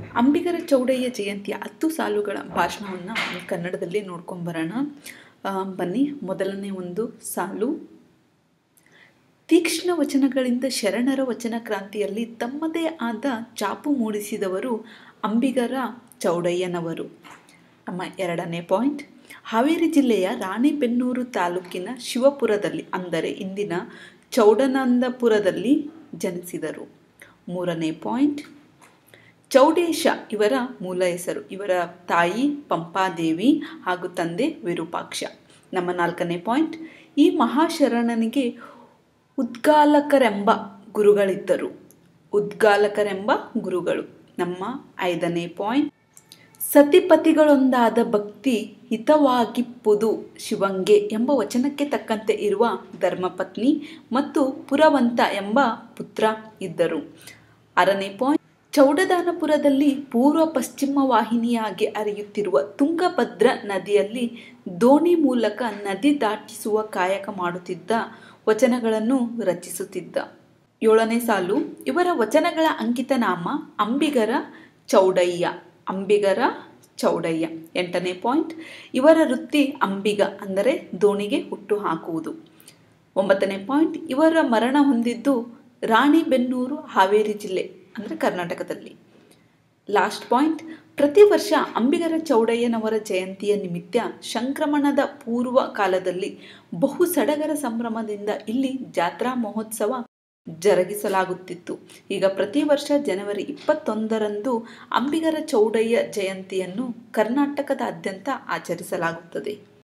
ಅಂಬಿಗರ ಚೌಡಯ್ಯ ಜಯಂತಿಯ ಹತ್ತು ಸಾಲುಗಳ ಭಾಷಣವನ್ನು ಕನ್ನಡದಲ್ಲಿ ನೋಡ್ಕೊಂಬರೋಣ ಆ, ಬನ್ನಿ ಮೊದಲನೇ ಒಂದು ಸಾಲು ತೀಕ್ಷ್ಣ ವಚನಗಳಿಂದ ಶರಣರ ವಚನ ಕ್ರಾಂತಿಯಲ್ಲಿ ತಮ್ಮದೇ ಆದ ಚಾಪು ಮೂಡಿಸಿದವರು ಅಂಬಿಗರ ಚೌಡಯ್ಯನವರು ನಮ್ಮ ಎರಡನೇ ಪಾಯಿಂಟ್ ಹಾವೇರಿ ಜಿಲ್ಲೆಯ ರಾಣಿಬೆನ್ನೂರು ತಾಲೂಕಿನ ಶಿವಪುರದಲ್ಲಿ ಅಂದರೆ ಇಂದಿನ ಚೌಡನಂದಪುರದಲ್ಲಿ ಜನಿಸಿದರು ಮೂರನೇ ಪಾಯಿಂಟ್ ಚೌಡೇಶ ಇವರ ಮೂಲ ಹೆಸರು ಇವರ ತಾಯಿ ಪಂಪಾದೇವಿ ಹಾಗೂ ತಂದೆ ವಿರೂಪಾಕ್ಷ ನಮ್ಮ ನಾಲ್ಕನೇ ಪಾಯಿಂಟ್ ಈ ಮಹಾಶರಣನಿಗೆ ಉದ್ಗಾಲಕರೆಂಬ ಗುರುಗಳಿದ್ದರು ಉದ್ಗಾಲಕರೆಂಬ ಗುರುಗಳು ನಮ್ಮ ಐದನೇ ಪಾಯಿಂಟ್ ಸತಿಪತಿಗಳೊಂದಾದ ಭಕ್ತಿ ಹಿತವಾಗಿಪ್ಪುದು ಶಿವಂಗೆ ಎಂಬ ವಚನಕ್ಕೆ ತಕ್ಕಂತೆ ಇರುವ ಧರ್ಮಪತ್ನಿ ಮತ್ತು ಪುರವಂತ ಎಂಬ ಪುತ್ರ ಇದ್ದರು ಆರನೇ ಪಾಯಿಂಟ್ ಚೌಡದಾನಪುರದಲ್ಲಿ ಪೂರ್ವ ಪಶ್ಚಿಮ ವಾಹಿನಿಯಾಗಿ ಹರಿಯುತ್ತಿರುವ ತುಂಗಭದ್ರ ನದಿಯಲ್ಲಿ ದೋಣಿ ಮೂಲಕ ನದಿ ದಾಟಿಸುವ ಕಾಯಕ ಮಾಡುತ್ತಿದ್ದ ವಚನಗಳನ್ನು ರಚಿಸುತ್ತಿದ್ದ ಏಳನೇ ಸಾಲು ಇವರ ವಚನಗಳ ಅಂಕಿತ ನಾಮ ಅಂಬಿಗರ ಚೌಡಯ್ಯ ಅಂಬಿಗರ ಚೌಡಯ್ಯ ಎಂಟನೇ ಪಾಯಿಂಟ್ ಇವರ ವೃತ್ತಿ ಅಂಬಿಗ ಅಂದರೆ ದೋಣಿಗೆ ಹುಟ್ಟು ಹಾಕುವುದು ಒಂಬತ್ತನೇ ಪಾಯಿಂಟ್ ಇವರ ಮರಣ ಹೊಂದಿದ್ದು ರಾಣಿಬೆನ್ನೂರು ಹಾವೇರಿ ಜಿಲ್ಲೆ ಅಂದರೆ ಕರ್ನಾಟಕದಲ್ಲಿ ಲಾಸ್ಟ್ ಪಾಯಿಂಟ್ ಪ್ರತಿ ವರ್ಷ ಅಂಬಿಗರ ಚೌಡಯ್ಯನವರ ಜಯಂತಿಯ ನಿಮಿತ್ತ ಸಂಕ್ರಮಣದ ಪೂರ್ವ ಕಾಲದಲ್ಲಿ ಬಹು ಸಡಗರ ಸಂಭ್ರಮದಿಂದ ಇಲ್ಲಿ ಜಾತ್ರಾ ಮಹೋತ್ಸವ ಜರುಗಿಸಲಾಗುತ್ತಿತ್ತು ಈಗ ಪ್ರತಿ ವರ್ಷ ಜನವರಿ ಇಪ್ಪತ್ತೊಂದರಂದು ಅಂಬಿಗರ ಚೌಡಯ್ಯ ಜಯಂತಿಯನ್ನು ಕರ್ನಾಟಕದಾದ್ಯಂತ ಆಚರಿಸಲಾಗುತ್ತದೆ